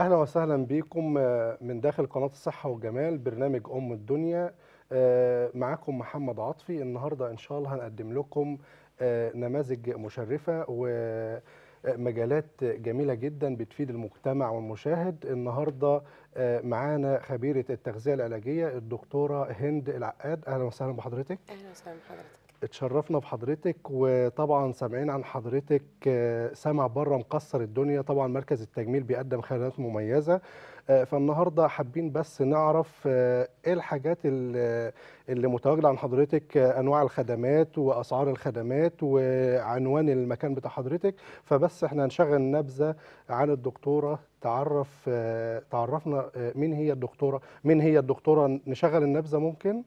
اهلا وسهلا بكم آه، من داخل قناه الصحه والجمال برنامج ام الدنيا آه، معاكم محمد عاطفي النهارده ان شاء الله هنقدم لكم آه، نماذج مشرفه ومجالات جميله جدا بتفيد المجتمع والمشاهد النهارده آه، معانا خبيره التغذيه العلاجيه الدكتوره هند العقاد اهلا وسهلا بحضرتك اهلا وسهلا بحضرتك اتشرفنا بحضرتك وطبعا سامعين عن حضرتك آه، سمع بره مكسر الدنيا طبعا مركز التجميل بيقدم خدمات مميزه آه، فالنهارده حابين بس نعرف آه، ايه الحاجات ال- اللي متواجده عن حضرتك آه، انواع الخدمات واسعار الخدمات وعنوان المكان بتاع حضرتك فبس احنا هنشغل نبذه عن الدكتوره تعرف آه، تعرفنا آه، مين هي الدكتوره مين هي الدكتوره نشغل النبذه ممكن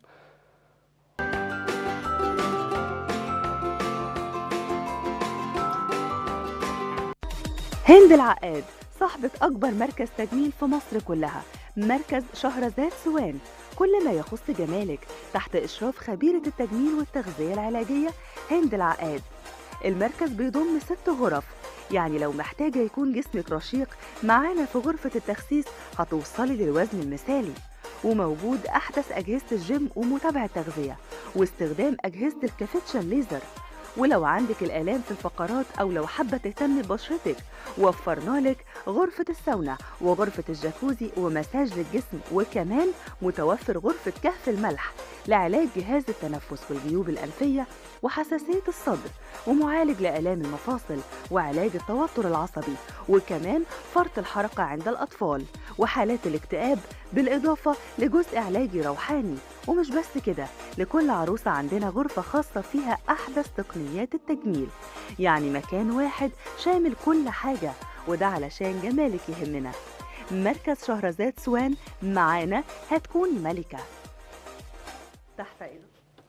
هند العقاد صاحبة أكبر مركز تجميل في مصر كلها مركز شهرزاد سوان كل ما يخص جمالك تحت إشراف خبيرة التجميل والتغذية العلاجية هند العقاد المركز بيضم ست غرف يعني لو محتاجة يكون جسمك رشيق معانا في غرفة التخسيس هتوصلي للوزن المثالي وموجود أحدث أجهزة الجيم ومتابعة تغذية واستخدام أجهزة الكافتشن ليزر ولو عندك الآلام في الفقرات أو لو حابة تهتمي ببشرتك وفرنا لك غرفة الساونا وغرفة الجاكوزي ومساج للجسم وكمان متوفر غرفة كهف الملح لعلاج جهاز التنفس والجيوب الأنفية وحساسية الصدر ومعالج لآلام المفاصل وعلاج التوتر العصبي وكمان فرط الحركة عند الأطفال وحالات الاكتئاب بالإضافة لجزء علاجي روحاني ومش بس كده لكل عروسة عندنا غرفة خاصة فيها أحدث تقنيات التجميل يعني مكان واحد شامل كل حاجة وده علشان جمالك يهمنا مركز شهرزاد سوان معانا هتكوني ملكة تحت إيده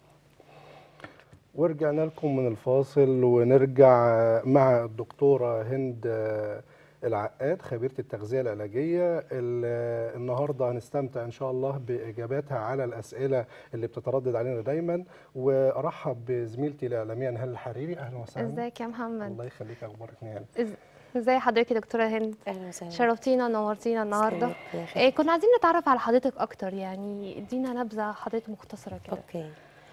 ورجعنا لكم من الفاصل ونرجع مع الدكتورة هند العقاد خبيرة التغذية العلاجية ال- النهاردة هنستمتع إن شاء الله بإجاباتها على الأسئلة اللي بتتردد علينا دايما وأرحب بزميلتي الإعلامية نهال الحريري أهلا وسهلا ازيك يا محمد الله يخليك أخبارك نهال إز- ازاي حضرتك يا دكتوره هند اهلا وسهلا شرفتينا ونورتينا النهارده تسلمي. الله يخليك. إيه كنا عايزين نتعرف على حضرتك اكتر يعني ادينا نبذه حضرتك مختصره كده اوكي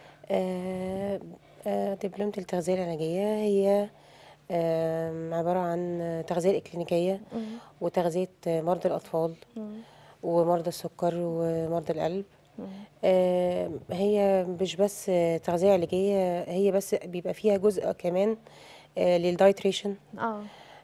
آه آه دبلومة التغذية العلاجية هي آه عبارة عن تغذية إكلينيكية مم. وتغذية مرضى الأطفال مم. ومرضى السكر ومرضى القلب مم. آه هي مش بس تغذية علاجية هي بس بيبقى فيها جزء كمان آه للدايتريشن اه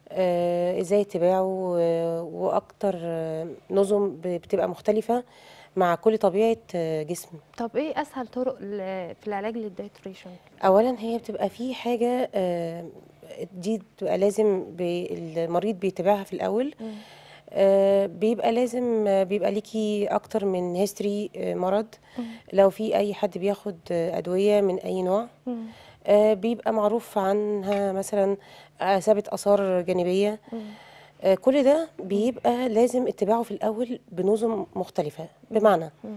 آه، ازاي اتباعه و- واكتر آه، نظم ب- بتبقى مختلفة مع كل طبيعة آه، جسم طب ايه اسهل طرق ل- في العلاج للدايتريشن اولا هي بتبقى في حاجة آه، دي بتبقى لازم ب- المريض بيتبعها في الاول مم. آه، بيبقى لازم آه، بيبقى ليكي اكتر من هيستوري مرض مم. لو في اي حد بياخد آه، ادوية من اي نوع مم. آه، بيبقى معروف عنها مثلا آه، ثابت اثار جانبية مم. آه، كل ده بيبقى لازم اتباعه في الأول بنظم مختلفة بمعنى مم.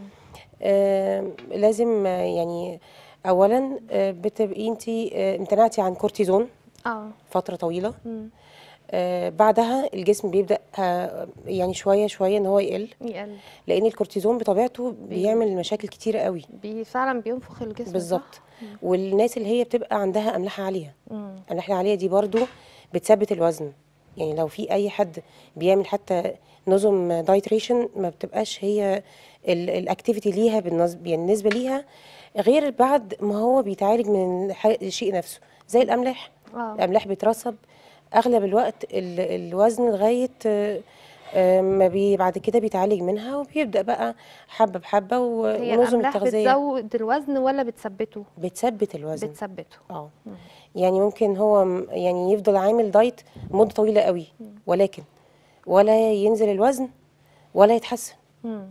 آه، لازم آه، يعني أولا آه، بتبقي انت امتنعتي عن كورتيزون اه فترة طويلة مم. آه، بعدها الجسم بيبدأ آه، يعني شوية شوية ان هو يقل يقل لأن الكورتيزون بطبيعته بيعمل مشاكل كتيرة قوي بي فعلا بينفخ الجسم صح؟ بالظبط والناس اللي هي بتبقى عندها أملاحة عالية مم. الأملاحة العالية دي برضو بتثبت الوزن يعني لو في أي حد بيعمل حتى نظم دايتريشن ما بتبقاش هي الاكتيفيتي ليها بالنسبة, بالنسبة ليها غير بعد ما هو بيتعالج من الح- الشيء نفسه زي الأملاح اه الأملاح بيترسب أغلب الوقت ال- الوزن لغاية آه، آه، ما بي بعد كده بيتعالج منها وبيبدأ بقى حبة بحبة و- هي ونظم الاملاح التغذية بتزود الوزن ولا بتثبته بتثبت الوزن بتثبته اه مم. يعني ممكن هو م- يعني يفضل عامل دايت مدة طويلة قوي ولكن ولا ينزل الوزن ولا يتحسن مم.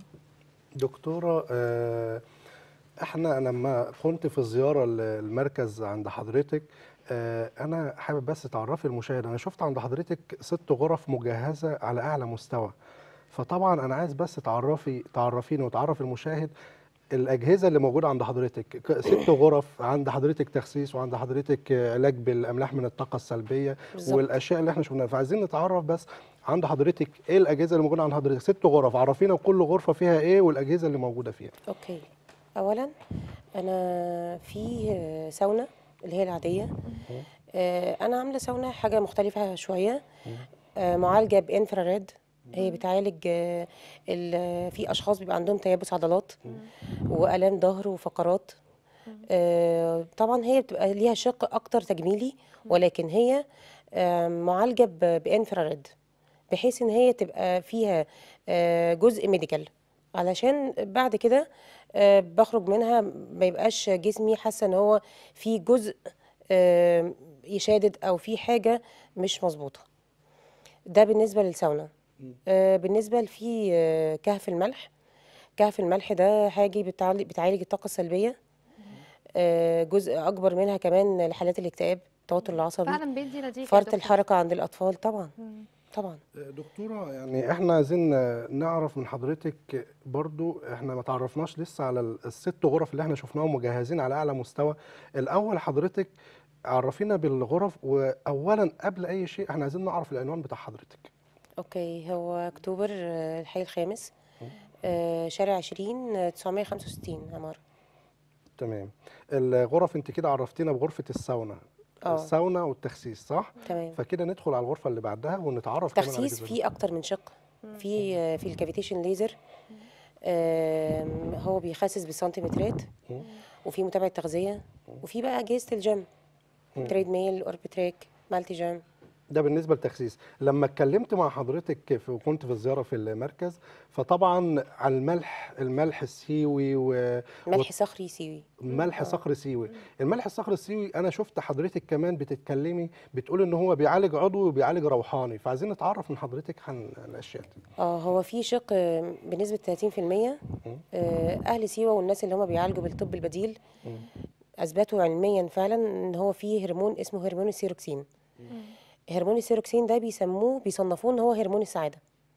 دكتورة آه، احنا لما كنت في زيارة المركز عند حضرتك آه، انا حابب بس تعرفي المشاهد انا شفت عند حضرتك ست غرف مجهزة على اعلى مستوى فطبعا انا عايز بس تعرفي تعرفيني وتعرف المشاهد الاجهزه اللي موجوده عند حضرتك ك- ست غرف عند حضرتك تخسيس وعند حضرتك علاج بالاملاح من الطاقه السلبيه بالظبط. والاشياء اللي احنا شفناها فعايزين نتعرف بس عند حضرتك ايه الاجهزه اللي موجوده عند حضرتك ست غرف عرفينا كل غرفه فيها ايه والاجهزه اللي موجوده فيها اوكي اولا انا في آه، ساونا اللي هي العاديه آه، انا عامله ساونا حاجه مختلفه شويه آه، معالجه بانفراريد هي بتعالج آه، ال- في اشخاص بيبقى عندهم تيبس عضلات والام ظهر وفقرات آه، طبعا هي بتبقى ليها شق اكتر تجميلي ولكن هي آه، معالجه ب- بانفراريد بحيث ان هي تبقى فيها آه، جزء ميديكال علشان بعد كده آه، بخرج منها ما يبقاش جسمي حاسه ان هو في جزء آه، يشادد او في حاجه مش مظبوطه ده بالنسبه للساونا آه، بالنسبه لفي آه، كهف الملح كهف الملح ده حاجه بتعالج بتعالج الطاقه السلبيه آه، جزء اكبر منها كمان لحالات الاكتئاب التوتر العصبي فعلا بيدي نتيجه يا فرط دكتور. الحركه عند الاطفال طبعا مم. طبعا دكتورة يعني احنا عايزين نعرف من حضرتك برضو احنا ما تعرفناش لسه على ال- الست غرف اللي احنا شفناهم مجهزين على اعلى مستوى الاول حضرتك عرفينا بالغرف واولا قبل اي شيء احنا عايزين نعرف العنوان بتاع حضرتك اوكي هو اكتوبر آه، الحي الخامس آه، شارع 20 آه، 965 عمارة تمام الغرف انت كده عرفتينا بغرفة الساونا اه الساونا والتخسيس صح تمام فكده ندخل على الغرفة اللي بعدها ونتعرف كمان على تخسيس الجزء فيه اكتر من شق في آه، في الكافيتيشن ليزر آم، هو بيخسس بالسنتيمترات مم. وفي متابعة تغذية وفي بقى أجهزة الجيم تريد ميل اوربتريك مالتي جيم ده بالنسبه للتخسيس لما اتكلمت مع حضرتك في وكنت في الزياره في المركز فطبعا على الملح الملح السيوي و- ملح صخري سيوي وملح صخر سيوي الملح الصخر السيوي انا شفت حضرتك كمان بتتكلمي بتقول ان هو بيعالج عضوي وبيعالج روحاني فعايزين نتعرف من حضرتك عن الاشياء دي اه هو في شق آه، بنسبة 30% آه، أهل سيوة والناس اللي هم بيعالجوا بالطب البديل أثبتوا علميا فعلا إن هو فيه هرمون اسمه هرمون السيروكسين هرمون السيروكسين ده بيسموه بيصنفوه إن هو هرمون السعادة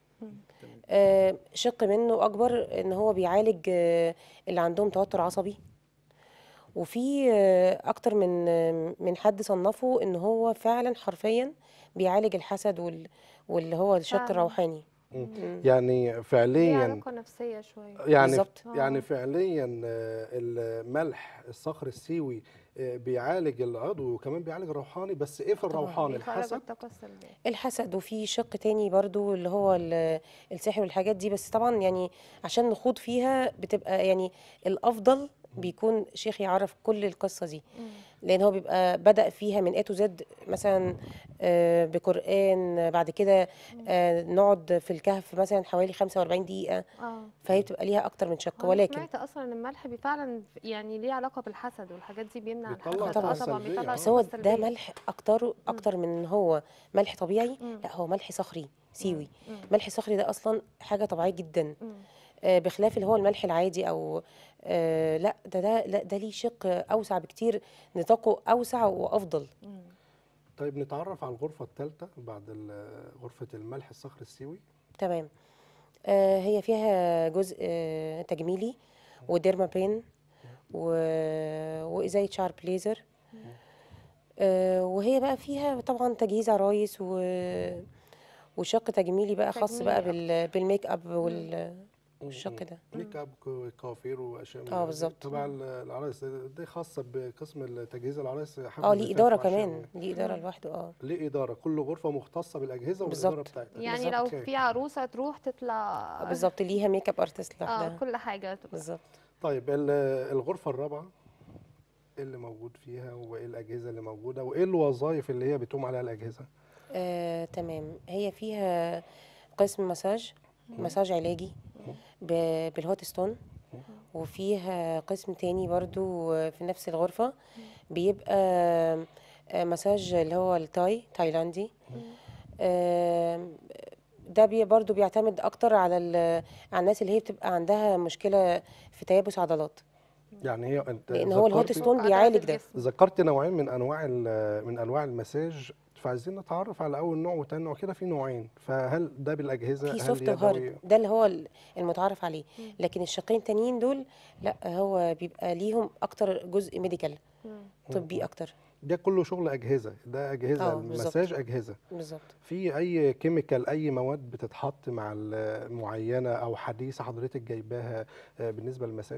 آه، شق منه أكبر إن هو بيعالج آه، اللي عندهم توتر عصبي وفي آه، أكتر من آه، من حد صنفه إن هو فعلا حرفيا بيعالج الحسد وال واللي هو الشق فعلاً. الروحاني يعني ليه فعليا علاقه نفسيه شويه يعني بالظبط. يعني آه. فعليا آه، الملح الصخر السيوي آه، بيعالج العضوي وكمان بيعالج الروحاني بس ايه في الروحاني بيخرج الحسد الطاقه السلبيه الحسد وفي شق تاني برضو اللي هو ال- السحر والحاجات دي بس طبعا يعني عشان نخوض فيها بتبقى يعني الافضل بيكون شيخ يعرف كل القصه دي لان هو بيبقى بدا فيها من A to Z مثلا آه، بقران بعد كده آه، نقعد في الكهف مثلا حوالي 45 دقيقه اه فهي بتبقى ليها اكتر من شق هو أنا ولكن سمعت اصلا ان الملح بي فعلا يعني ليه علاقه بالحسد والحاجات دي بيمنع بيطلع الحسد الطاقة اه طبعا السلبية، بيطلع آه. بس هو الطاقة ده السلبية. ملح اكتر اكتر من ان هو ملح طبيعي مم. لا هو ملح صخري سيوي مم. ملح صخري ده اصلا حاجه طبيعيه جدا مم. آه، بخلاف اللي هو الملح العادي او آه، لا ده ده لا ده ليه شق اوسع بكتير نطاقه اوسع وافضل مم. طيب نتعرف على الغرفه الثالثه بعد ال- غرفه الملح الصخر السيوي تمام آه، هي فيها جزء آه، تجميلي وديرما بين و- وازاله شعر بليزر آه، وهي بقى فيها طبعا تجهيز عرايس و وشق تجميلي بقى خاص بقى تجميلي بال... بالميك اب وال... والشق ده ميك اب كو- كوافير واشياء من اه هذه. بالظبط. تبع ال- العرايس دي خاصه بقسم تجهيز العرايس حفل اه ليه زفاف اداره وعشاء كمان من- ليه اداره لوحده اه ليه اداره كل غرفه مختصه بالاجهزه والاداره بالظبط. بتاعتها يعني بالظبط. لو أوكي. في عروسه تروح تطلع بالظبط ليها ميك اب ارتست اه لوحدها كل حاجه تبقى بالظبط طيب ال- الغرفه الرابعه ايه اللي موجود فيها وايه الاجهزه اللي موجوده وايه الوظائف اللي هي بتقوم عليها الاجهزه آه، تمام هي فيها قسم مساج مساج علاجي ب- بالهوت ستون وفيها قسم تاني برضو آه، في نفس الغرفة بيبقى آه، مساج اللي هو التاي تايلاندي آم، ده بي برضو بيعتمد اكتر على ال- على الناس اللي هي بتبقى عندها مشكلة في تيبس عضلات يعني هي انت لان هو الهوت ذكرتي- ستون عضلات بيعالج ده الجسم. ذكرت نوعين من انواع ال- من انواع المساج فعايزين نتعرف على اول نوع وتاني نوع كده في نوعين فهل ده بالاجهزه في هل سوفت يدوي؟ وهارد ده اللي هو ال- المتعارف عليه لكن الشقين التانيين دول لا هو بيبقى ليهم اكتر جزء ميديكال مم. طبي اكتر ده كله شغل اجهزه ده اجهزه آه، بالظبط. المساج اجهزه بالظبط في اي كيميكال اي مواد بتتحط مع المعينه او حديثه حضرتك جايباها آه، بالنسبه للمساج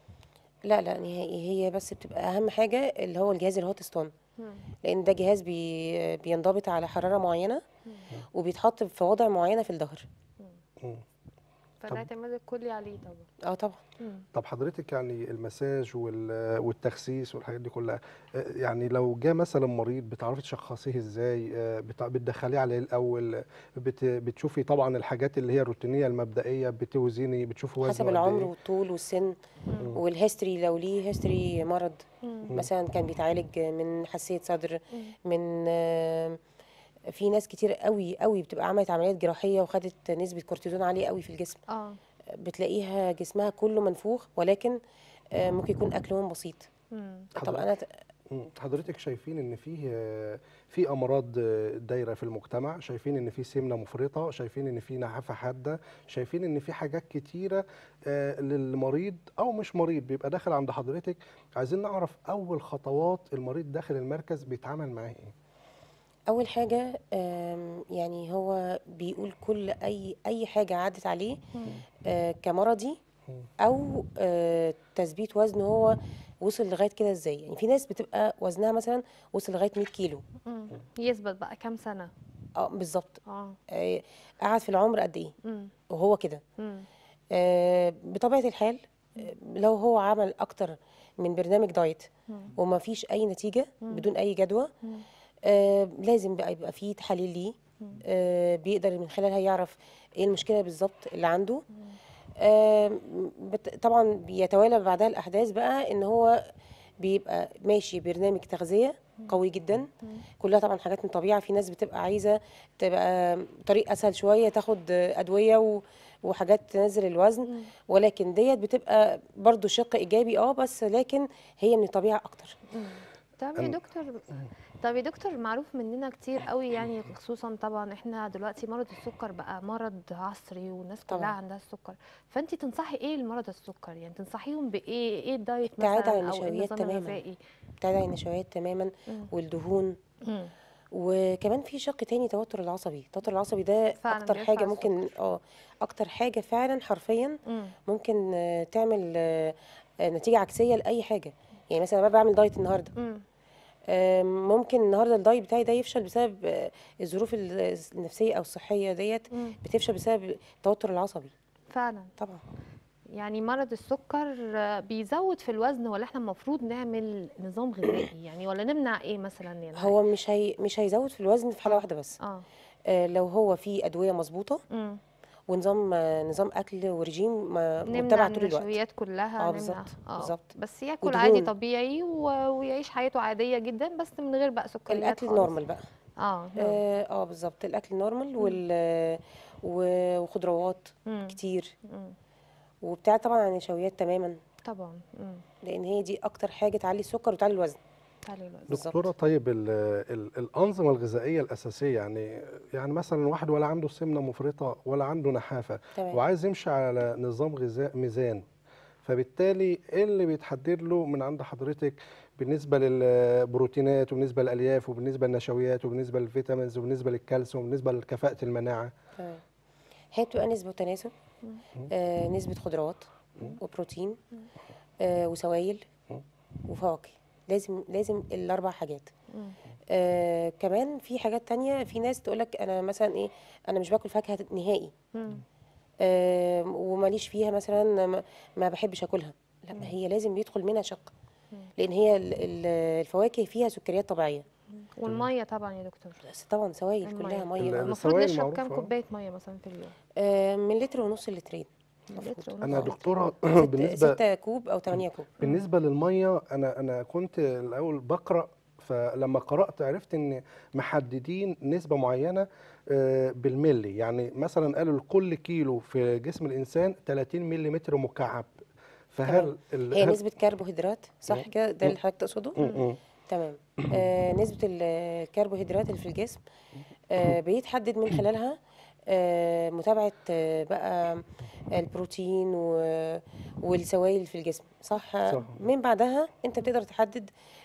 لا لا نهائي هي بس بتبقى اهم حاجه اللي هو الجهاز الهوت ستون لان ده جهاز بي بينضبط على حراره معينه وبيتحط في وضع معينه في الظهر مم. فالاعتماد الكلي عليه طبعا اه طبعا طب حضرتك يعني المساج وال- والتخسيس والحاجات دي كلها آه، يعني لو جه مثلا مريض بتعرفي تشخصيه ازاي آه، بت- بتدخليه عليه الاول بت- بتشوفي طبعا الحاجات اللي هي الروتينيه المبدئيه بتوزني بتشوفي وزنه حسب قد العمر إيه؟ والطول والسن والهيستوري لو ليه هيستوري مرض مم. مثلا كان بيتعالج من حساسيه صدر مم. من آه، في ناس كتير قوي قوي بتبقى عملت عمليات جراحيه وخدت نسبه كورتيزون عاليه قوي في الجسم اه بتلاقيها جسمها كله منفوخ ولكن آه، ممكن يكون اكلهم بسيط مم. طب انا ت- مم. حضرتك شايفين ان فيه آه، في امراض آه، دايره في المجتمع شايفين ان في سمنه مفرطه شايفين ان في نحافه حاده شايفين ان في حاجات كتيره آه، للمريض او مش مريض بيبقى داخل عند حضرتك عايزين نعرف اول خطوات المريض داخل المركز بيتعامل معاه ايه اول حاجه آم، يعني هو بيقول كل اي اي حاجه عدت عليه آه، كمرضي او آه، تثبيت وزن هو وصل لغايه كده ازاي يعني في ناس بتبقى وزنها مثلا وصل لغايه 100 كيلو مم. يثبت بقى كام سنه اه بالظبط اه آه، قعد في العمر قد ايه مم. وهو كده مم. آه، بطبيعه الحال آه، لو هو عمل اكتر من برنامج دايت مم. وما فيش اي نتيجه مم. بدون اي جدوى مم. آه لازم بقى يبقى فيه تحاليل ليه آه بيقدر من خلالها يعرف ايه المشكله بالظبط اللي عنده آه بت- طبعا بيتوالى بعدها الاحداث بقى ان هو بيبقى ماشي برنامج تغذيه قوي جدا كلها طبعا حاجات من طبيعه في ناس بتبقى عايزه تبقى طريق اسهل شويه تاخد ادويه و وحاجات تنزل الوزن ولكن ديت بتبقى برضو شق ايجابي اه بس لكن هي من الطبيعه اكتر طب يا دكتور طب يا دكتور معروف مننا كتير قوي يعني خصوصا طبعا احنا دلوقتي مرض السكر بقى مرض عصري والناس كلها طبعاً. عندها السكر فانت تنصحي ايه لمرضى السكر يعني تنصحيهم بايه ايه الدايت ابتعاد عن مثلا او النشويات النظام تماماً. الغذائي ابتعد عن النشويات تماما مم. والدهون مم. وكمان في شق تاني توتر العصبي التوتر العصبي ده فعلاً اكتر بيرفع حاجه ممكن اه اكتر حاجه فعلا حرفيا مم. ممكن آه، تعمل آه، آه، نتيجه عكسيه لاي حاجه يعني مثلا انا بعمل دايت النهارده مم. آه، ممكن النهارده الدايت بتاعي ده يفشل بسبب آه، الظروف ال- النفسيه او الصحيه ديت مم. بتفشل بسبب التوتر العصبي فعلا طبعا يعني مرض السكر آه، بيزود في الوزن ولا احنا المفروض نعمل نظام غذائي يعني ولا نمنع ايه مثلا يعني هو مش هي مش هيزود في الوزن في حاله واحده بس اه آه، لو هو في ادويه مظبوطه مم. ونظام آه، نظام اكل ورجيم آه، نمنع متبع طول الوقت النشويات كلها اه نمنع بالظبط اه بالظبط بس ياكل ودهون. عادي طبيعي و... ويعيش حياته عاديه جدا بس من غير بقى سكريات الاكل خالص. نورمال بقى اه اه آه، بالظبط الاكل نورمال وال و- وخضروات مم. كتير مم. وبتاع طبعا عن النشويات تماما طبعا مم. لان هي دي اكتر حاجه تعلي السكر وتعلي الوزن تعالي الوزن. بالظبط. دكتوره طيب ال ال الانظمه الغذائيه الاساسيه يعني يعني مثلا واحد ولا عنده سمنه مفرطه ولا عنده نحافه تمام. وعايز يمشي على نظام غذاء ميزان فبالتالي ايه اللي بيتحدد له من عند حضرتك بالنسبه للبروتينات وبالنسبه للالياف وبالنسبه للنشويات وبالنسبه للفيتامينز وبالنسبه للكالسيوم وبالنسبه لكفاءه المناعه تمام هي بتبقى نسبه وتناسب آه نسبه خضروات وبروتين آه وسوائل وفواكه لازم لازم الاربع حاجات مم. آه كمان في حاجات تانية في ناس تقولك انا مثلا ايه انا مش باكل فاكهه نهائي مم. آه وماليش فيها مثلا ما, ما بحبش اكلها لا ما هي لازم يدخل منها شق لان هي ال- ال- الفواكه فيها سكريات طبيعيه والميه طبعا يا دكتور بس طبعا سوائل المية. كلها ال- ميه آه. المفروض السوائل نشرب كام معروفة. كوبايه ميه مثلا في اليوم آه من لتر ونص لترين لتر ونص انا آه. دكتوره ست بالنسبه ستة كوب او 8 كوب بالنسبه للميه انا انا كنت الاول بقرا فلما قرات عرفت ان محددين نسبه معينه آه، بالملي يعني مثلا قالوا لكل كيلو في جسم الانسان 30 ملم مكعب فهل ال- هي هل- نسبه كربوهيدرات صح كده ده اللي حضرتك تقصده م- م. تمام آه نسبة ال- الكربوهيدرات اللي في الجسم آه بيتحدد من خلالها آه متابعة آه بقى البروتين و- والسوائل في الجسم صح؟ صح. من بعدها انت بتقدر تحدد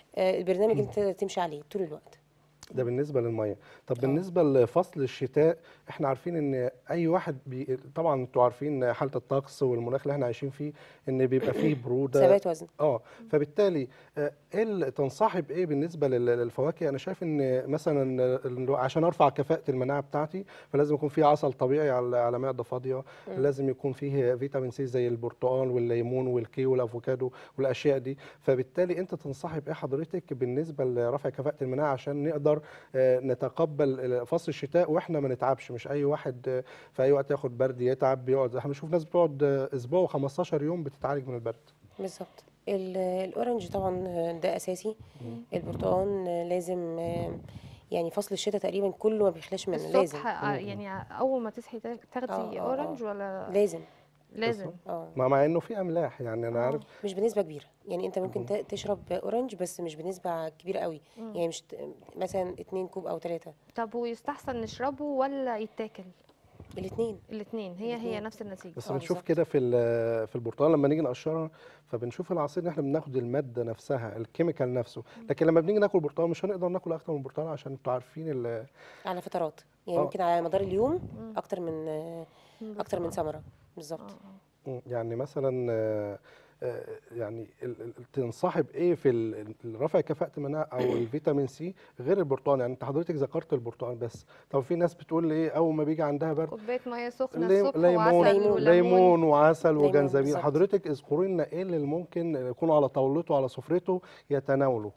آه، البرنامج اللي انت تمشي عليه طول الوقت ده بالنسبه للميه طب بالنسبه لفصل الشتاء احنا عارفين ان اي واحد بي... طبعا انتوا عارفين حاله الطقس والمناخ اللي احنا عايشين فيه ان بيبقى فيه بروده ثبات وزن اه فبالتالي آه، ايه اللي تنصحي بايه بالنسبه لل- للفواكه انا شايف ان مثلا ال- عشان ارفع كفاءه المناعه بتاعتي فلازم يكون فيه عسل طبيعي على على معده فاضيه لازم يكون فيه فيتامين سي زي البرتقال والليمون والكي والافوكادو والاشياء دي فبالتالي انت تنصحي بايه حضرتك بالنسبه لرفع كفاءه المناعه عشان نقدر آه، نتقبل فصل الشتاء واحنا ما نتعبش مش اي واحد آه، في اي وقت ياخد برد يتعب بيقعد احنا بنشوف ناس بتقعد آه، اسبوع و15 يوم بتتعالج من البرد بالظبط ال- الاورنج طبعا ده اساسي البرتقال لازم آه، يعني فصل الشتاء تقريبا كله ما بيخلاش منه لازم الصبح آه، يعني اول ما تصحي تا- آه، تاخدي آه، اورنج ولا لازم لازم اه مع مع انه في املاح يعني انا آه. عارف مش بنسبه كبيره يعني انت ممكن ت- تشرب اورنج بس مش بنسبه كبيره قوي يعني مش ت- مثلا اتنين كوب او ثلاثه طب ويستحسن نشربه ولا يتاكل الاثنين الاثنين هي هي الاتنين. نفس النتيجه بس آه، بنشوف بالظبط. كده في ال- في البرتقال لما نيجي نقشرها فبنشوف العصير ان احنا بناخد الماده نفسها الكيميكال نفسه لكن لما بنيجي ناكل برتقال مش هنقدر ناكل اكتر من برتقال عشان انتوا عارفين ال- على فترات يعني آه. ممكن على مدار اليوم اكتر من آه، اكتر من ثمره بالظبط مم، يعني مثلا آه، آه، يعني ال- ال- تنصحي بايه في ال- ال- رفع كفاءه المناعه او الفيتامين سي غير البرتقال يعني انت حضرتك ذكرت البرتقال بس طب في ناس بتقول لي ايه اول ما بيجي عندها برد كوبايه ميه سخنه لي- الصبح ليمون وعسل ليمون. وليمون ليمون وعسل ليمون وجنزبيل بالظبط. حضرتك اذكري لنا ايه اللي ممكن يكون على طاولته على سفرته يتناوله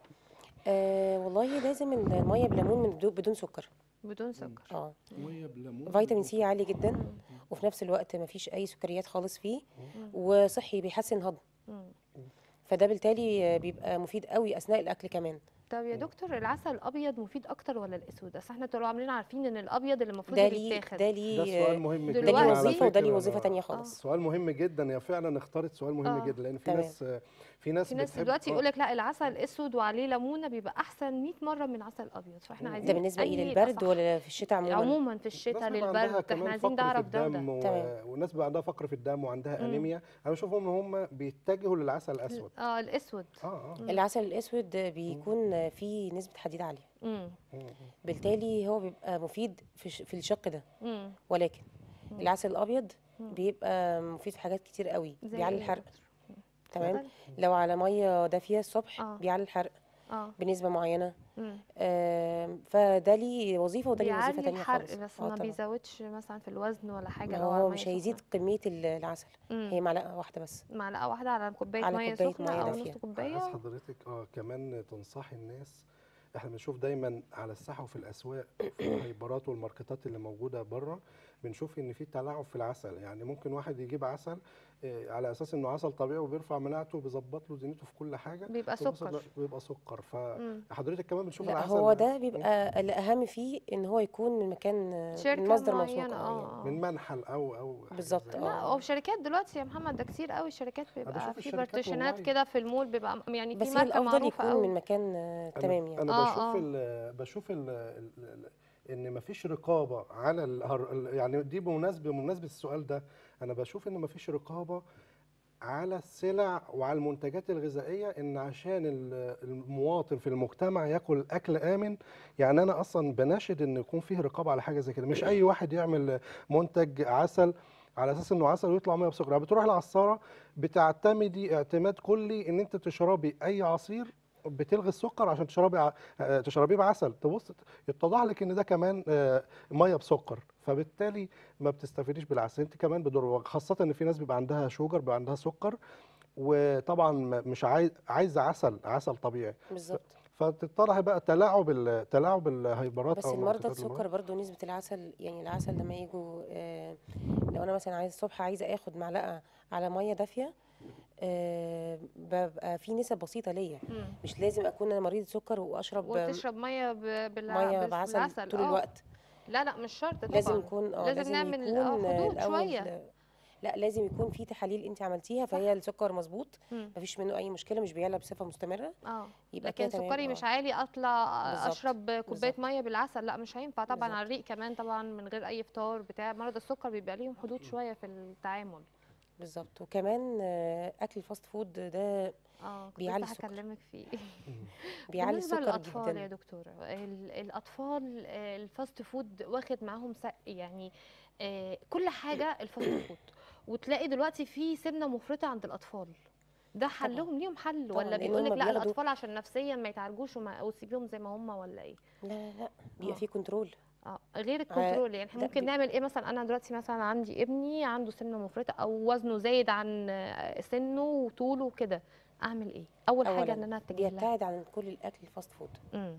آه والله لازم الميه بليمون من بدون- بدون سكر بدون سكر اه ميه بليمون فيتامين سي عالي جدا وفي نفس الوقت ما فيش اي سكريات خالص فيه وصحي بيحسن الهضم مم. فده بالتالي بيبقى مفيد قوي اثناء الاكل كمان طب يا دكتور العسل الابيض مفيد اكتر ولا الاسود اصل احنا طول عمرنا عارفين ان الابيض اللي المفروض ده اللي ليه يتاخد ده ده ليه سؤال مهم ده جدا ليه على وظيفه وده ليه فكرة. وظيفه تانية آه. خالص سؤال مهم جدا هي فعلا اختارت سؤال مهم آه. جدا لان في تمام. ناس في ناس في ناس بتحب- دلوقتي آه. يقول لك لا العسل الاسود وعليه ليمونه بيبقى احسن 100 مره من عسل ابيض فاحنا عايزين ده بالنسبه أنهي ايه يبقى للبرد صح. ولا في الشتاء عموما عموما في الشتاء الناس بيبقى عندها للبرد كمان احنا عايزين فقر في نعرف ده الدم وده و... تمام. والناس بيبقى عندها فقر في الدم وعندها انيميا انا بشوفهم ان هم بيتجهوا للعسل الاسود اه الاسود اه اه العسل الاسود بيكون فيه نسبه حديد عاليه امم بالتالي هو بيبقى مفيد في ش- في الشق ده امم ولكن العسل الابيض بيبقى مفيد في حاجات كتير قوي زي بيعلي إيه يا الحرق دكتور؟ تمام اتفضل. لو على ميه دافيه الصبح آه. بيعلي الحرق اه بنسبه معينه امم آم، فده ليه وظيفه وده ليه وظيفه بيعلي تانية الحرق خالص بس آه ما طبعاً. بيزودش مثلا في الوزن ولا حاجه ما لو على هو مية مش سخنة. هيزيد كميه ال- العسل مم. هي معلقه واحده بس معلقه واحده على كوبايه على ميه كوباية سخنه مية او دافية. نص عايز كوبايه حضرتك اه كمان تنصحي الناس احنا بنشوف دايما على الساحه وفي الاسواق في الهايبرات والماركتات اللي موجوده بره بنشوف ان في تلاعب في العسل يعني ممكن واحد يجيب عسل آه، على اساس انه عسل طبيعي وبيرفع مناعته وبيظبط له دنيته في كل حاجه بيبقى وبس- سكر. بيبقى سكر مم. فحضرتك كمان بتشوف لا العسل هو ده بيبقى الاهم فيه ان هو يكون من مكان شركه من مصدر معينه موثوق آه، يعني. اه من منحل او او حاجة بالظبط، زي آه. كده. لا هو في شركات دلوقتي يا محمد ده كتير قوي الشركات بيبقى بشوف في الشركات بارتيشنات والله. كده في المول بيبقى م- يعني في بس هي ماركه الافضل معروفه يكون من قوي مكان آه، أنا- تمام يعني انا آه، بشوف آه. ال بشوف ال ال ال ان مفيش رقابه على الهر ال- يعني دي بمناسبه بمناسبه السؤال ده انا بشوف ان مفيش رقابه على السلع وعلى المنتجات الغذائيه ان عشان ال- المواطن في المجتمع ياكل اكل امن يعني انا اصلا بناشد ان يكون فيه رقابه على حاجه زي كده مش اي واحد يعمل منتج عسل على اساس انه عسل ويطلع ميه بسكر يعني بتروح العصاره بتعتمدي اعتماد كلي ان انت تشربي اي عصير بتلغي السكر عشان تشربي ع- آه، تشربيه بعسل تبص يتضح لك ان ده كمان آه، ميه بسكر فبالتالي ما بتستفيديش بالعسل انت كمان بضر خاصه ان في ناس بيبقى عندها شوجر بيبقى عندها سكر وطبعا ما- مش عايز عايزه عسل عسل طبيعي بالظبط فتضطر بقى تلاعب ال- تلاعب الهيبرات بس او المرضى المركبات السكر المرض. برضو نسبة العسل يعني العسل لما يجوا آه، لو انا مثلا عايز الصبح عايزة اخد معلقة على مية دافية آه، ببقى في نسب بسيطة ليا مم. مش لازم اكون انا مريضة سكر واشرب وتشرب ميه ب- بالع... مية بس- بعسل بالعسل طول آه. الوقت لا لا مش شرط طبعا لازم يكون اه لازم نعمل يكون آه، حدود الأول شويه لا لازم يكون في تحاليل انت عملتيها فهي السكر مظبوط مم. مفيش منه اي مشكله مش بيعلى بصفه مستمره اه يبقى لكن كده تمام، سكري آه. مش عالي اطلع بالظبط، اشرب كوبايه بالظبط. ميه بالعسل لا مش هينفع طبعا بالظبط. على الريق كمان طبعا من غير اي فطار بتاع مرضى السكر بيبقى ليهم حدود شويه في التعامل بالظبط وكمان آه، اكل الفاست فود ده اه كنت بيعلي لسه السكر. هكلمك فيه بيعلي بالنسبة السكر للأطفال يا جدا دكتورة ال- الأطفال آه، الفاست فود واخد معاهم سق يعني آه، كل حاجة الفاست فود وتلاقي دلوقتي في سمنة مفرطة عند الأطفال ده حلهم ليهم حل طبعاً، ولا لأن بيقول لك هم لا بياخدوا- الأطفال عشان نفسيا ما يتعالجوش وما وسيبيهم زي ما هم ولا إيه؟ لا لا لا آه. بيبقى فيه كنترول اه غير الكنترول يعني احنا لا، ممكن بي- نعمل ايه مثلا انا دلوقتي مثلا عندي ابني عنده سمنه مفرطه او وزنه زايد عن آه، سنه وطوله وكده اعمل ايه اول حاجه أولاً ان انا اتجه لها بيبتعد عن كل الاكل الفاست فود مم.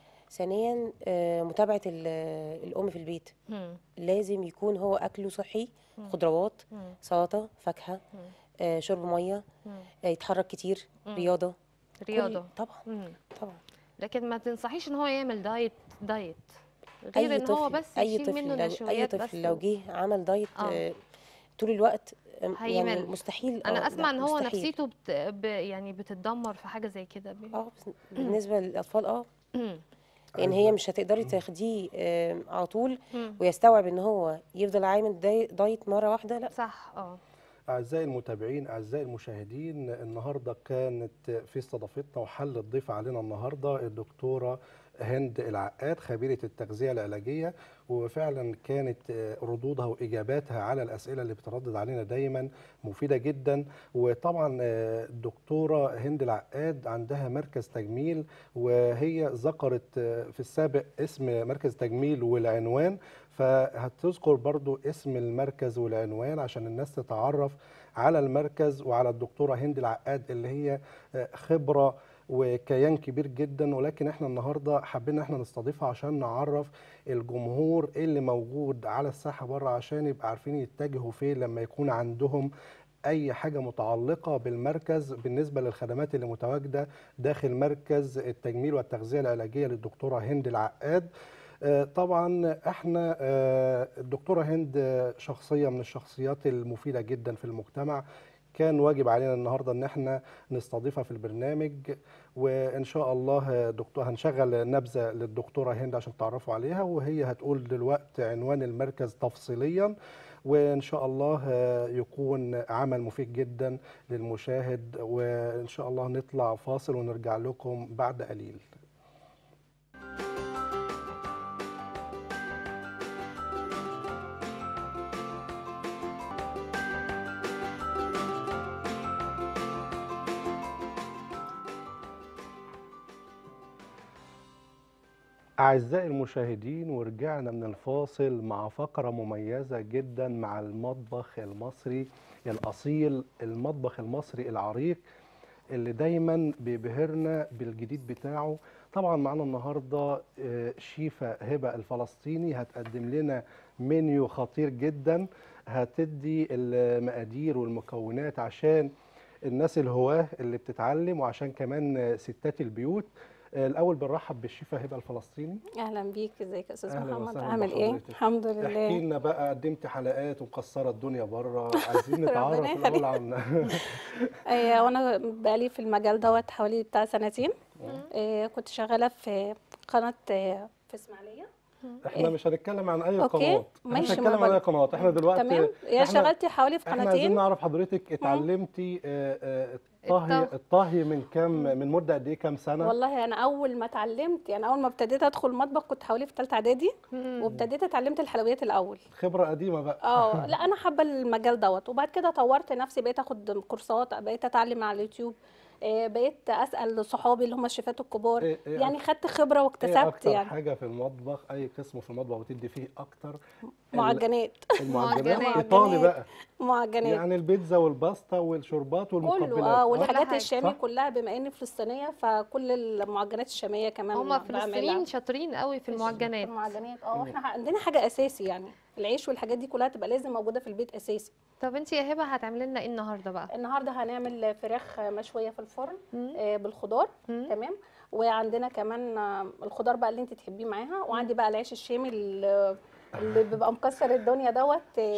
ثانيا آه، متابعه ال- الام في البيت مم. لازم يكون هو اكله صحي مم. خضروات مم. سلطه فاكهه مم. آه، شرب ميه مم. آه، يتحرك كتير مم. رياضه كل- رياضه طبعا مم. طبعا لكن ما تنصحيش ان هو يعمل دايت دايت غير اي ان هو طفل بس اي يشيل طفل منه لو اي النشويات بس طفل لو و- جه عمل دايت آه. آه، طول الوقت آه، يعني هيمل. مستحيل انا آه، اسمع لا، ان هو مستحيل. نفسيته بت... ب... يعني بتتدمر في حاجه زي كده ب... اه بس بالنسبه للاطفال اه مم. لان عايزة- هي مش هتقدري تاخديه آه، على طول مم. ويستوعب ان هو يفضل عامل داي- دايت مره واحده لا صح اه أعزائي المتابعين أعزائي المشاهدين النهاردة كانت في استضافتنا وحل الضيف علينا النهاردة الدكتورة هند العقاد خبيرة التغذية العلاجية وفعلا كانت آه، ردودها وإجاباتها على الأسئلة اللي بتردد علينا دايما مفيدة جدا وطبعا آه، الدكتورة هند العقاد عندها مركز تجميل وهي ذكرت آه، في السابق اسم مركز تجميل والعنوان فهتذكر برضو اسم المركز والعنوان عشان الناس تتعرف على المركز وعلى الدكتورة هند العقاد اللي هي آه، خبرة وكيان كبير جدا ولكن احنا النهارده حابين ان احنا نستضيفها عشان نعرف الجمهور اللي موجود على الساحه بره عشان يبقى عارفين يتجهوا فين لما يكون عندهم اي حاجه متعلقه بالمركز بالنسبه للخدمات اللي متواجده داخل مركز التجميل والتغذيه العلاجيه للدكتوره هند العقاد آه، طبعا احنا آه، الدكتوره هند آه، شخصيه من الشخصيات المفيده جدا في المجتمع كان واجب علينا النهارده ان احنا نستضيفها في البرنامج وان شاء الله آه، دكتور هنشغل نبذه للدكتوره هند عشان تعرفوا عليها وهي هتقول دلوقتي عنوان المركز تفصيليا وان شاء الله آه، يكون عمل مفيد جدا للمشاهد وان شاء الله نطلع فاصل ونرجع لكم بعد قليل أعزائي المشاهدين ورجعنا من الفاصل مع فقرة مميزة جدا مع المطبخ المصري الأصيل المطبخ المصري العريق اللي دايما بيبهرنا بالجديد بتاعه طبعا معانا النهاردة آه، شيفة هبة الفلسطيني هتقدم لنا منيو خطير جدا هتدي المقادير والمكونات عشان الناس الهواه اللي بتتعلم وعشان كمان آه، ستات البيوت آه، الأول بنرحب بالشيفة هبة الفلسطيني اهلا بيك ازيك يا استاذ أهلا محمد وسهلا عامل ايه بحضرتك. الحمد احكي لله لنا بقى قدمت حلقات ومكسره الدنيا بره عايزين ربنا نتعرف الاول يخليك. عن ايه وانا بقالي في المجال دوت حوالي بتاع سنتين إيه كنت شغاله في قناه إيه في اسماعيليه احنا مش هنتكلم عن اي أوكي، قنوات احنا مش ماشي، هنتكلم ما عن اي بق- قنوات احنا دلوقتي تمام يا إحنا- اشتغلت حوالي في احنا عايزين قناتين نعرف حضرتك اتعلمتي آه، آه، الطهي الطبخ. الطهي من كام من مده قد ايه كام سنه والله انا اول ما اتعلمت يعني اول ما ابتديت ادخل المطبخ كنت حوالي في ثالثه اعدادي مم. وابتديت اتعلمت الحلويات الاول خبره قديمه بقى اه لا انا حابه المجال دوت وبعد كده طورت نفسي بقيت اخد كورسات بقيت اتعلم على اليوتيوب آه، بقيت اسال صحابي اللي هم الشيفات الكبار إيه- إيه يعني خدت خبره ايه واكتسبت اكتر يعني حاجه في المطبخ اي قسم في المطبخ بتدي فيه اكتر معجنات المعجنات معجنات. ايطالي بقى معجنات يعني البيتزا والباستا والشوربات والمقبلات كله اه كل والحاجات حاجة. الشامي صح؟ كلها بما اني فلسطينيه فكل المعجنات الشاميه كمان هما بعملها. فلسطينيين شاطرين قوي في في المعجنات المعجنات اه احنا عندنا حاجه اساسي يعني العيش والحاجات دي كلها تبقى لازم موجوده في البيت اساسي طب انت يا هبه هتعملي لنا ايه النهارده بقى النهارده هنعمل فراخ مشويه في الفرن مم. آه، بالخضار مم. تمام وعندنا كمان آه، الخضار بقى اللي انت تحبيه معاها وعندي بقى العيش الشامي اللي اللي بيبقى مكسر الدنيا دوت آه،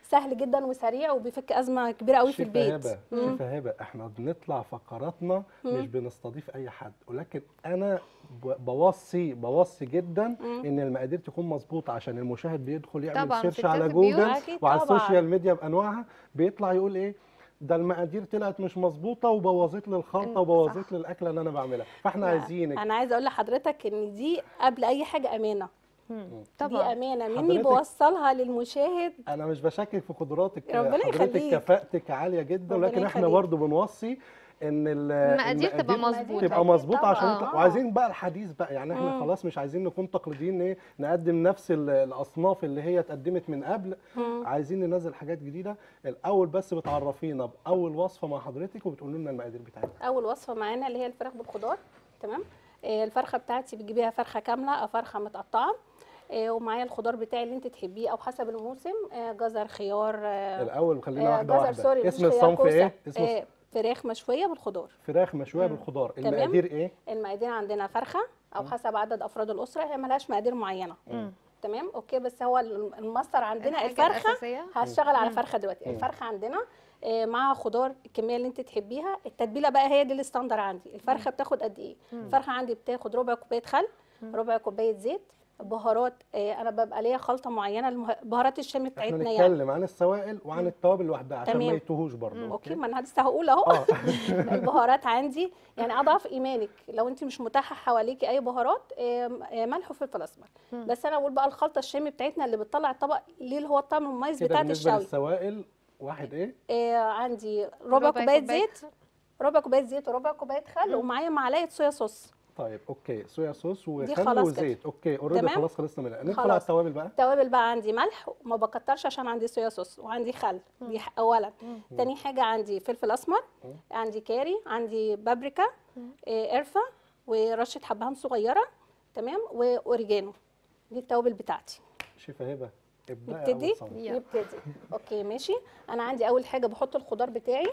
سهل جدا وسريع وبيفك ازمه كبيره قوي في شفا البيت هبه مم. شفا هبه احنا بنطلع فقراتنا مش بنستضيف اي حد ولكن انا ب- بوصي بوصي جدا ان المقادير تكون مظبوطه عشان المشاهد بيدخل يعمل طبعاً، سيرش ستات على البيوت جوجل أكيد وعلى طبعاً. السوشيال ميديا بانواعها بيطلع يقول ايه ده المقادير طلعت مش مظبوطه وبوظت لي الخلطه إن- وبوظت صح. لي الاكله اللي انا بعملها فاحنا لا، عايزينك انا عايزه اقول لحضرتك ان دي قبل اي حاجه امانه مم. دي طبعا امانه مني حضرتك- بوصلها للمشاهد انا مش بشكك في قدراتك ربنا حضرتك يخليك. كفاءتك عاليه جدا ربنا ولكن احنا يخليك. برضو بنوصي ان ال- المقادير تبقى المقادير مظبوطة. تبقى مظبوطه عشان طبعاً. انت آه. وعايزين بقى الحديث بقى يعني احنا خلاص مش عايزين نكون تقليديين ايه نقدم نفس ال- الاصناف اللي هي اتقدمت من قبل عايزين ننزل حاجات جديده الاول بس بتعرفينا باول وصفه مع حضرتك وبتقولوا لنا المقادير بتاعتها اول وصفه معانا اللي هي الفراخ بالخضار تمام آه، الفرخه بتاعتي بتجيبيها فرخه كامله او فرخه متقطعه آه، ومعايا الخضار بتاعي اللي انت تحبيه او حسب الموسم آه، جزر خيار آه، الاول خلينا آه، واحده جزر واحده سوري مش اسم خيار الصنف كوسة. ايه اسم الص- آه، فراخ مشويه بالخضار فراخ مشويه بالخضار تمام. المقادير ايه المقادير عندنا فرخه او حسب عدد افراد الاسره هي ملهاش مقادير معينه تمام اوكي بس هو المصدر عندنا الحاجة الفرخه الأساسية. هشتغل على فرخه دلوقتي الفرخه عندنا آه، معاها خضار الكميه اللي انت تحبيها التتبيله بقى هي دي الستاندر عندي الفرخه بتاخد قد ايه الفرخه عندي بتاخد ربع كوبايه خل ربع كوبايه زيت بهارات آه، انا ببقى ليا خلطه معينه المه- بهارات الشام احنا بتاعتنا يعني نتكلم عن السوائل وعن التوابل لوحدها عشان ما تمام. يتوهوش برضه اوكي ما انا لسه هقول اهو اه البهارات عندي يعني اضعف ايمانك لو انت مش متاحه حواليكي اي بهارات آم، آه، ملح وفلفل اسمر بس انا بقول بقى الخلطه الشامي بتاعتنا اللي بتطلع الطبق ليه اللي هو الطعم المميز كده بتاعت بالنسبه الشوي للسوائل واحد ايه آه عندي ربع كوبايه زيت ربع كوبايه زيت وربع كوبايه خل ومعايا معلقه صويا صوص طيب اوكي صويا صوص دي وخل خلاص كده. وزيت اوكي اوريدي تمام؟ خلاص خلصنا منها ندخل على خلاص. التوابل بقى التوابل بقى عندي ملح وما بكترش عشان عندي صويا صوص وعندي خل دي ح- اولا تاني حاجه عندي فلفل اسمر عندي كاري عندي بابريكا آه، قرفه ورشه حبهان صغيره تمام واوريجانو دي التوابل بتاعتي شيفا هبه ابدأي نبتدي أول صنف. يلا. نبتدي اوكي ماشي انا عندي اول حاجه بحط الخضار بتاعي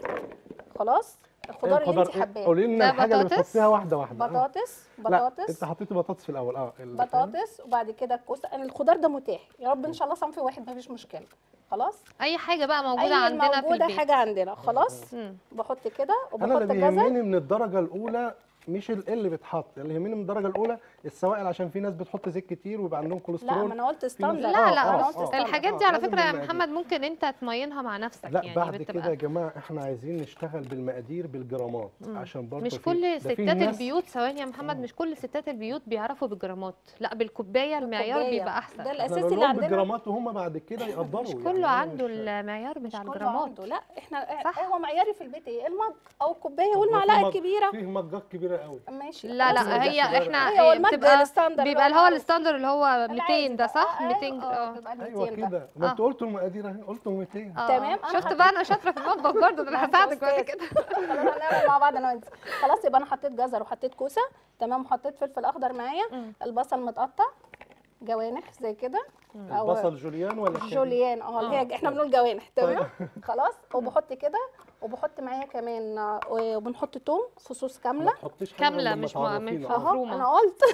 خلاص إيه الخضار اللي انت الخضار؟ حباه قولي لنا ده الحاجه اللي بطاطس؟ بتحطيها واحده واحده آه. بطاطس لا بطاطس انت حطيتي بطاطس في الاول اه ال- بطاطس وبعد كده الكوسه أنا الخضار ده متاح يا رب ان شاء الله صنف واحد مفيش مشكله خلاص اي حاجه بقى موجوده اي عندنا في موجوده البيت حاجه عندنا خلاص مم. بحط كده انا وبحط اللي الجزر بيهمني من الدرجه الاولى مش ال- اللي بيتحط اللي يهمني من الدرجه الاولى السوائل عشان في ناس بتحط زيت كتير ويبقى عندهم لا كوليسترول ما انا قلت في ناس- ستاندرد آه، لا انا لا آه، قلت آه. ستاندرد الحاجات دي آه، على لازم فكره يا المقادير. محمد ممكن انت تمينها مع نفسك لا يعني بعد بتبقى كده يا جماعه احنا عايزين نشتغل بالمقادير بالجرامات عشان برضه مش في- كل ده في ستات ناس- البيوت ثواني يا محمد مش كل ستات البيوت بيعرفوا بالجرامات لا بالكوبايه المعيار بالكوباية. بيبقى احسن ده احنا الاساسي نقول اللي لهم عندنا بالجرامات وهم بعد كده يقدروا مش يعني كله أنا عنده مش- المعيار بتاع مش كله الجرامات عنده لا احنا صح. هو معياري في البيت ايه المج او الكوبايه طب والمعلقه في مج- الكبيره فيه مجات كبيره قوي ماشي لا خلاص. لا هي صغيرة. احنا هي هو هي المج بتبقى الستاندر بيبقى اللي هو معروف. الستاندر اللي هو 200 العادي ده صح آه، 200 اه اه بيبقى ال ايوه 200 ده. كده ما آه. انتوا قلتوا المقادير اهي قلتوا 200 آه. تمام، أنا شفت حطيت- بقى انا شاطره في المطبخ برضه ده انا لا، أنت هساعدك بعد أستاذ. كده خلينا نعمل مع بعض انا وانت خلاص يبقى انا حطيت جزر وحطيت كوسه تمام وحطيت فلفل اخضر معايا مم. البصل متقطع جوانح زي كده او بصل جوليان ولا كده؟ جوليان اه اللي آه. هي احنا بنقول جوانح تمام خلاص وبحط كده وبحط معايا كمان آه، وبنحط توم فصوص ما كامله تحطيش حاجة كاملة، غير لما مش مع- تعرفينا. مش آه. اهو مفرومة. انا قلت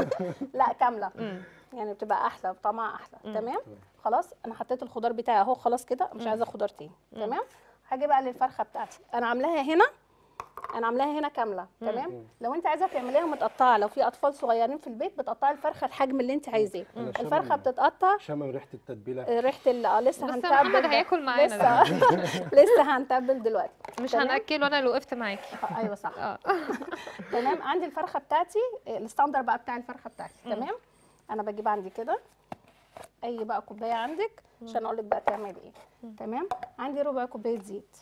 لا كامله مم. يعني بتبقى احلى وطعمها احلى مم. تمام خلاص انا حطيت الخضار بتاعي اهو خلاص كده مش عايزه خضار تاني تمام هاجي بقى للفرخه بتاعتي انا عاملاها هنا انا عاملاها هنا كامله تمام لو انت عايزه تعمليها متقطعه لو في اطفال صغيرين في البيت بتقطعي الفرخه الحجم اللي انت عايزاه أنا شامم- الفرخه بتتقطع شامم ريحه التتبيله آه، ريحه ال- اه لسه بس هنتبل محمد ده. هياكل معانا لسه لسه هنتبل دلوقتي مش تمام؟ هناكله انا اللي وقفت معاكي آه، ايوه صح اه تمام عندي الفرخه بتاعتي آه، الستاندر بقى بتاع الفرخه بتاعتي تمام انا بجيب عندي كده اي بقى كوبايه عندك عشان اقول لك بقى تعملي ايه تمام عندي ربع كوبايه زيت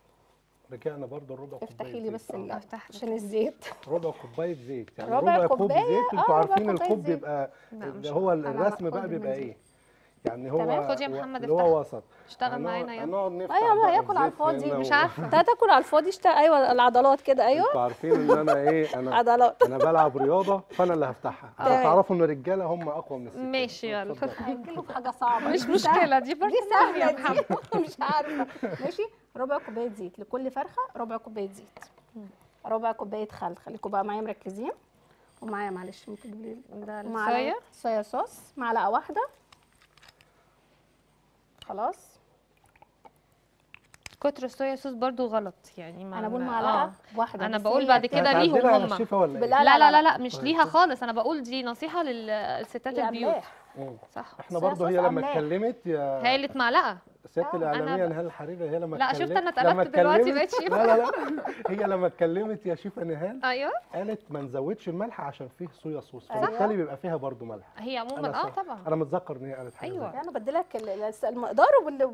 رجعنا برضه الربع كوبايه افتحي لي زيت. بس آه. ال- افتح عشان الزيت ربع كوبايه زيت يعني ربع ربع, كوب كوباية، زيت آه، انتوا ربع عارفين كوباية الكوب زيت. بيبقى لا، مش اللي هو أنا الرسم بقى هاخد بيبقى المنزل. ايه يعني هو تمام. خد يا هو- محمد اللي افتح. هو وسط اشتغل معانا يلا هنقعد نفتح أيوة، ما بقى هياكل على الزيت الفاضي، هنا مش و- عارفه انت هتاكل على الفاضي اشت... ايوه العضلات كده ايوه انتوا عارفين ان انا ايه انا عضلات انا بلعب رياضه فانا اللي هفتحها عشان تمام. تعرفوا ان الرجاله هم اقوى من الستات ماشي، يلا. اتفضل. هيجيله في حاجه صعبه مش دي مشكله دي برضه دي سهله يا سهله محمد دي مش عارفه ماشي ربع كوبايه زيت لكل فرخه ربع كوبايه زيت ربع كوبايه خل خليكم بقى معايا مركزين ومعايا معلش ممكن تجيبي لي ده معلقة الصويا صويا صوص معلقه واحده خلاص كتر الصويا صوص برضو غلط يعني ما انا بقول ما- معلقه آه. واحده انا بس بقول هي بعد كده هتعدلها ليهم على هم الشفا ولا لا، ايه؟ لا لا لا لا طيب. مش ليها خالص انا بقول دي نصيحه للستات يا البيوت أملاح. مم. صح احنا صويا برضه هي صوص لما أملاح. اتكلمت يا هالت معلقه سياده آه، الاعلاميه أنا ب- نهال الحريري هي لما لا شفت اتكلمت- انا اتقلبت لما دلوقتي اتكلمت- بقيت شيف لا لا لا هي لما اتكلمت يا شيفه نهال ايوه قالت ما نزودش الملح عشان فيه صويا صوص أيوة. فبالتالي بيبقى فيها برضه ملح هي أنا عموما اه صح. طبعا انا متذكر ان هي قالت حاجه أيوة. زي كده. انا بديلك ال- ال- المقدار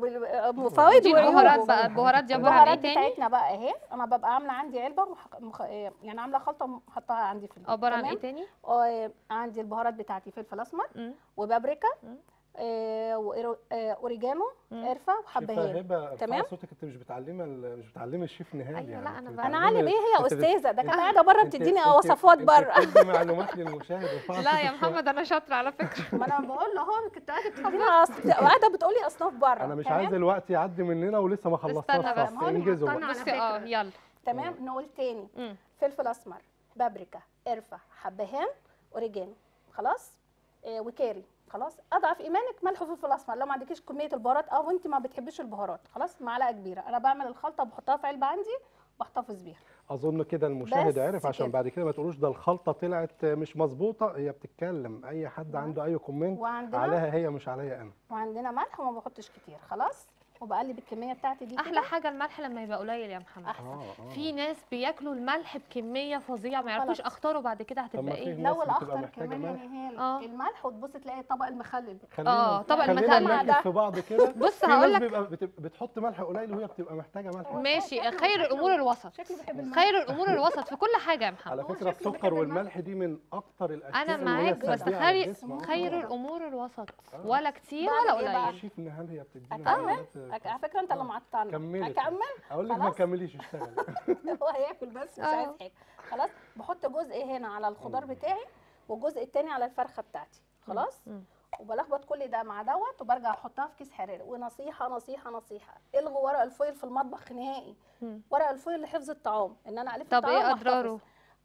والفوائد دي وعيوب. البهارات بقى البهارات دي عباره عن ايه البهارات تاني بتاعتنا بقى اهي انا ببقى عامله عندي علبه مح... مخ... يعني عامله خلطه حطها عندي في البيت عباره عن تمام؟ ايه تاني آه، عندي البهارات بتاعتي فلفل اسمر مم. وبابريكا مم. آه، وإيرو- آه، اوريجانو مم. قرفه شيفه وحبهان هبه ارفعي تمام؟ صوتك انت مش بتعلمي ال- مش بتعلمي الشيف نهال أيوة، يعني لا، أنا أنت بقى- انا بتعلمي- عالم ايه هي أنت بت- استاذه ده كانت أنت- قاعده بره أنت- بتديني أنت- وصفات أنت بره بتدي معلومات للمشاهد ارفعي لا صوتك يا شوية. محمد انا شاطره على فكره ما انا بقول له هو كنت قاعده بتديني أص- قاعده بتقولي اصناف بره انا مش تمام؟ عايز الوقت يعدي مننا ولسه ما خلصناش استنى بس. صح ما هو أنا انجزوا هستنى بقى. على بصي اه فكرة. يلا تمام نقول تاني مم. فلفل اسمر بابريكا قرفه حبهان اوريجانو خلاص آه وكاري خلاص اضعف ايمانك ملح وفلفل اسمر لو ما عندكيش كميه البهارات او انت ما بتحبيش البهارات خلاص معلقه كبيره انا بعمل الخلطه بحطها في علبه عندي واحتفظ بيها اظن كده المشاهد بس عرف عشان كده. بعد كده ما تقولوش ده الخلطه طلعت مش مظبوطه هي بتتكلم اي حد نعم. عنده اي كومنت وعندنا عليها هي مش عليا انا وعندنا ملح وما بحطش كتير خلاص وبقلب الكميه بتاعتي دي احلى كده. حاجه الملح لما يبقى قليل يا محمد احسن اه اه في ناس بياكلوا الملح بكميه فظيعه ما يعرفوش خلاص. اختاره بعد كده طب هتبقى ما في ايه الناس لو بتبقى الاخضر محتاجة كمان يا ملح. نهال آه. الملح وتبص تلاقي الطبق المخلل خلينا آه، طبق خلينا المخلل. نركز ده. في بعض كده بص في هقول ناس لك بيبقى بتبقى بتحط ملح قليل وهي بتبقى محتاجه ملح ماشي شكله- خير شكله- الامور الوسط شكله بيحب الملح خير الامور الوسط في كل حاجه يا محمد على هو فكره شكله السكر بيحب الملح. والملح دي من اكتر الاشياء انا اللي هي معاك بس سلبية على خير الجسم. آه. خير الامور الوسط آه. ولا كتير بعمل ولا إيه بقى؟ قليل الشيف نهال هي بتدينا أكمل؟ معلومات- على فكره انت اللي آه. معطلنا كملي اكمل اقول لك ما خلاص. تكمليش اشتغلي هو هياكل بس مش آه. عايز حاجه خلاص بحط جزء هنا على الخضار بتاعي والجزء التاني على الفرخه بتاعتي خلاص مم. وبلخبط كل ده مع دوت وبرجع احطها في كيس حراري ونصيحه نصيحه نصيحه الغوا ورق الفويل في المطبخ نهائي مم. ورق الفويل لحفظ الطعام ان انا الف طب الطعام ايه واحتفظ. اضراره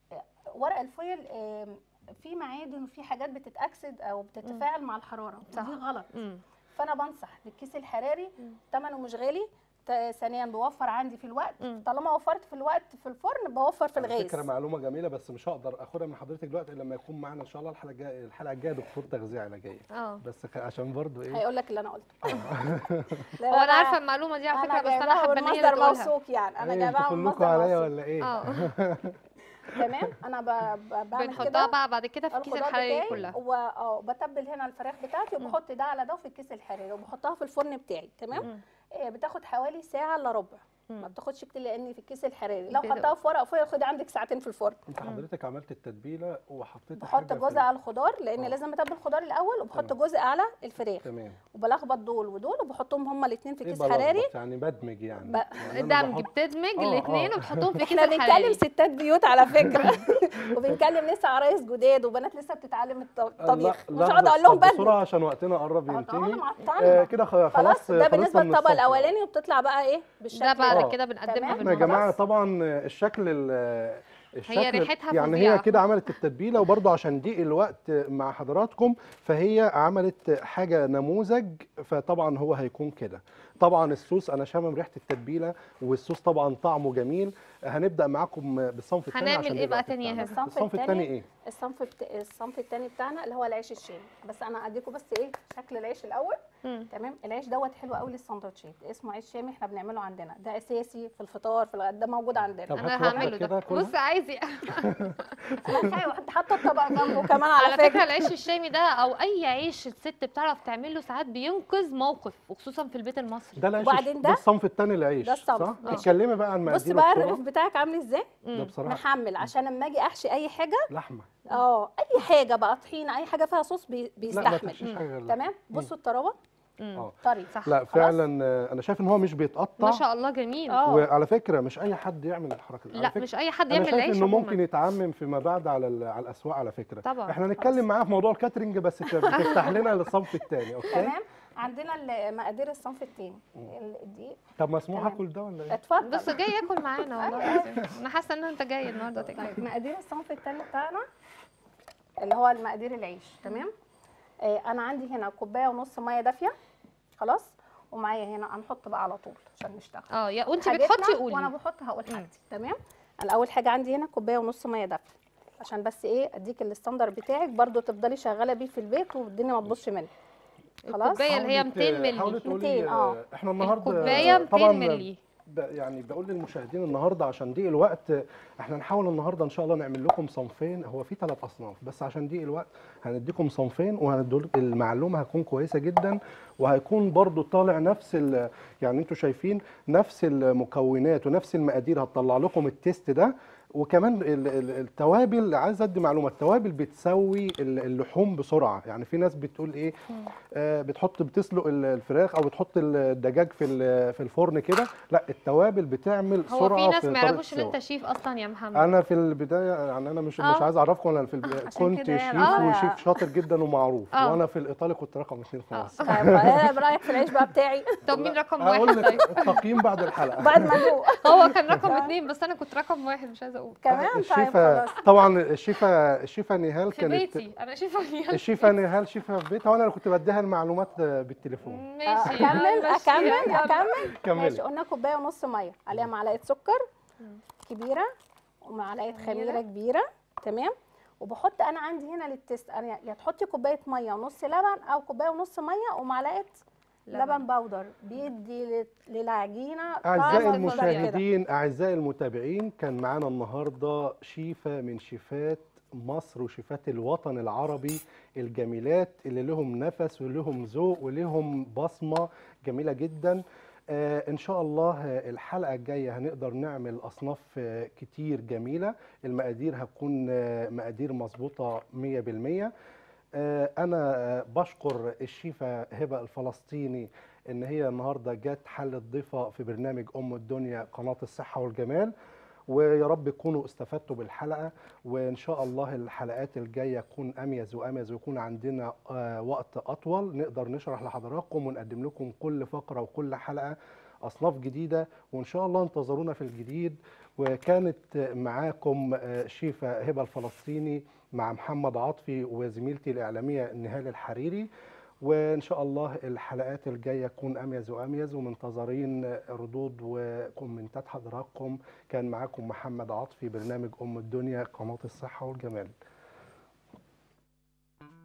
ورق الفويل آم، فيه معادن وفيه حاجات بتتاكسد او بتتفاعل مع الحراره صح. ودي غلط مم. فانا بنصح بالكيس الحراري مم. ثمنه مش غالي ت- ثانيا بوفر عندي في الوقت مم. طالما وفرت في الوقت في الفرن بوفر في على الغاز فكره معلومه جميله بس مش هقدر اخدها من حضرتك دلوقتي الا لما يكون معانا ان شاء الله الحلقه الجايه الحلقه الجايه دكتور تغذيه علاجيه اه بس خ- عشان برضو ايه هيقول لك اللي انا قلته هو انا عارفه المعلومه دي على فكره بس انا جايباها حابه ان من هي مصدر اللي تقولها موثوق يعني انا إيه، جايباها انتوا من كلكم مصدر عليا موثوق ولا ايه اه تمام انا ب- ب- بعمل بنحطها كده بقى بعد كده في الكيس الخضار الحراري بتاعي كلها و- اه بتبل هنا الفراخ بتاعتي وبحط ده على ده في الكيس الحراري وبحطها في الفرن بتاعي تمام مم. آه، بتاخد حوالي ساعه الا ربع مم. ما بتاخدش كتير لان في الكيس الحراري لو كده. حطها في ورق فويل خدي عندك ساعتين في الفرن انت حضرتك عملت التتبيله وحطيت بحط حاجة في جزء ال- على الخضار لان آه. لازم اتبل الخضار الاول وبحط تمام. جزء على الفراخ تمام وبلخبط دول ودول وبحطهم هما الاثنين في ايه كيس حراري بلخبط؟ يعني بدمج يعني, ب- يعني أنا دمج بحط- بتدمج آه، الاثنين آه. وتحطهم في كيس احنا بنتكلم الحراري ستات بيوت على فكره وبنكلم لسه عرايس جداد وبنات لسه بتتعلم الط- الطبيخ لا، مش لحظة، هقعد اقول لهم طب بدري بسرعه عشان وقتنا قرب هقعد ينتهي معطلة. آه كده خ- خلاص خلاص ده خلصنا بالنسبه من للطبق الصف. الاولاني وبتطلع بقى ايه بالشكل ده بعد آه. كده بنقدمها تمام. احنا يا جماعه بالمرص طبعا الشكل ال- الشكل ريحتها يعني فظيعة. هي كده عملت التتبيله وبرضه عشان ضيق الوقت مع حضراتكم فهي عملت حاجه نموذج فطبعا هو هيكون كده طبعا الصوص انا شامم ريحه التتبيله والصوص طبعا طعمه جميل هنبدا معاكم بالصنف الثاني هنعمل عشان إيه ده بقى الوقت تاني يا بتاعنا. هبة؟ الصنف الصنف الثاني التاني ايه الصنف بت... الصنف الثاني بتاعنا اللي هو العيش الشامي بس انا اديكم بس ايه شكل العيش الاول مم. تمام العيش دوت حلو قوي للسندوتشات اسمه عيش شامي احنا بنعمله عندنا ده اساسي في الفطار في الغداء ده موجود عندنا طب انا هات واحدة هعمله كده ده كلها. بص عايزي انا خايفه حتى حاطه الطبق جنبه كمان على, على فكره العيش الشامي ده او اي عيش الست بتعرف تعمله ساعات بينقذ موقف وخصوصا في البيت المصري ده العيش وبعدين ده ده- الصنف الثاني العيش ده الصنف. صح ماشي. اتكلمي بقى عن بص مقاديره بقى بسرعة. الرغيف بتاعك عامل ازاي ده مم. بصراحه محمل عشان لما اجي احشي اي حاجه لحمه اه اي حاجه بقى طحينه اي حاجه فيها صوص بي... لا ما بيستحمل تحشيش حاجه غير لحمة. تمام بصوا الطراوه مم. اه طري صح لا خلاص؟ فعلا آه، انا شايف ان هو مش بيتقطع ما شاء الله جميل اه وعلى فكره مش اي حد يعمل الحركه دي على لا فكرة مش اي حد انا يعمل شايف العيش انه عموماً. ممكن يتعمم فيما بعد على ال- على الاسواق على فكره طبعا احنا هنتكلم معاه في موضوع الكاترينج بس ت- بتفتح لنا الصنف الثاني اوكي تمام عندنا ال- مقادير الصنف التاني الدقيق طب مسموح تمام. اكل ده ولا ايه اتفضل بص جاي ياكل معانا والله العظيم. انا حاسه ان انت جاي النهارده تاكل طيب مقادير الصنف التاني بتاعنا اللي هو المقادير العيش تمام آه انا عندي هنا كوبايه ونص ميه دافيه خلاص ومعايا هنا هنحط بقى على طول عشان نشتغل اه يا وانت حاجتنا بتحطي قولي وانا بحط هقول حاجتي تمام انا اول حاجه عندي هنا كوبايه ونص ميه دافيه عشان بس ايه اديك الستاندر بتاعك برضو تفضلي شغاله بيه في البيت والدنيا ما تبصش منك خلاص الكوبايه اللي هي 200 مللي حاولي تقولي 200 آه. آه، احنا النهارده الكوبايه 200 طبعا مللي ب- يعني بقول للمشاهدين النهارده عشان ضيق الوقت احنا نحاول النهارده ان شاء الله نعمل لكم صنفين هو في ثلاث اصناف بس عشان ضيق الوقت هنديكم صنفين وهندول المعلومه هتكون كويسه جدا وهيكون برضو طالع نفس ال- يعني انتوا شايفين نفس المكونات ونفس المقادير هتطلع لكم التيست ده وكمان ال- ال- التوابل عايز ادي معلومه التوابل بتسوي ال- اللحوم بسرعه يعني في ناس بتقول ايه آه بتحط بتسلق ال- الفراخ او بتحط الدجاج في ال- في الفرن كده لا التوابل بتعمل هو سرعه في ناس ما طريقة يعرفوش ان السوا. انت شيف اصلا يا محمد انا في البدايه يعني انا مش مش آه. عايز اعرفكم انا في البدايه عشان كنت كده شيف يعني آه. وشيف شاطر جدا ومعروف آه. وانا في الايطالي كنت رقم اثنين في آه. مصر طيب ايه رايك في العيش بقى بتاعي طب مين رقم هقول واحد لك طيب التقييم بعد الحلقه بعد ما ادوق هو كان رقم اتنين بس انا كنت رقم واحد مش عايزه اقول كمان طيب الشيفه خلاص طبعا الشيفه الشيفه نهال في كانت بيتي انا شايفه إني- الشيفه نهال شيفه في بيتها وانا اللي كنت بديها المعلومات بالتليفون ماشي اكمل هنمشيها. اكمل يلا. اكمل كملي ماشي قلنا كوبايه ونص ميه عليها معلقه سكر كبيره ومعلقه خميرة. خميره كبيره تمام وبحط انا عندي هنا للتست انا يا تحطي كوبايه ميه ونص لبن او كوبايه ونص ميه ومعلقه لبن. لبن, باودر بيدي لل- للعجينه أعزائي طعم المشاهدين. أفضل كده. المشاهدين أعزائي المتابعين كان معانا النهاردة شيفة من شيفات مصر وشيفات الوطن العربي الجميلات اللي لهم نفس ولهم ذوق ولهم بصمة جميلة جدا آه إن شاء الله آه، الحلقة الجاية هنقدر نعمل أصناف آه، كتير جميلة المقادير هتكون آه، مقادير مظبوطة 100% آه، أنا آه، بشكر الشيفة هبة الفلسطيني إن هي النهاردة جت حلت ضيفة في برنامج أم الدنيا قناة الصحة والجمال ويا رب تكونوا استفدتوا بالحلقة وإن شاء الله الحلقات الجاية تكون أميز وأميز ويكون عندنا آه، وقت أطول نقدر نشرح لحضراتكم ونقدم لكم كل فقرة وكل حلقة أصناف جديدة وإن شاء الله انتظرونا في الجديد وكانت معاكم آه، شيفة هبة الفلسطيني مع محمد عاطفي وزميلتي الإعلامية نهال الحريري وإن شاء الله الحلقات الجاية تكون أميز وأميز ومنتظرين ردود وكومنتات حضراتكم كان معاكم محمد عاطفي برنامج أم الدنيا قناة الصحة والجمال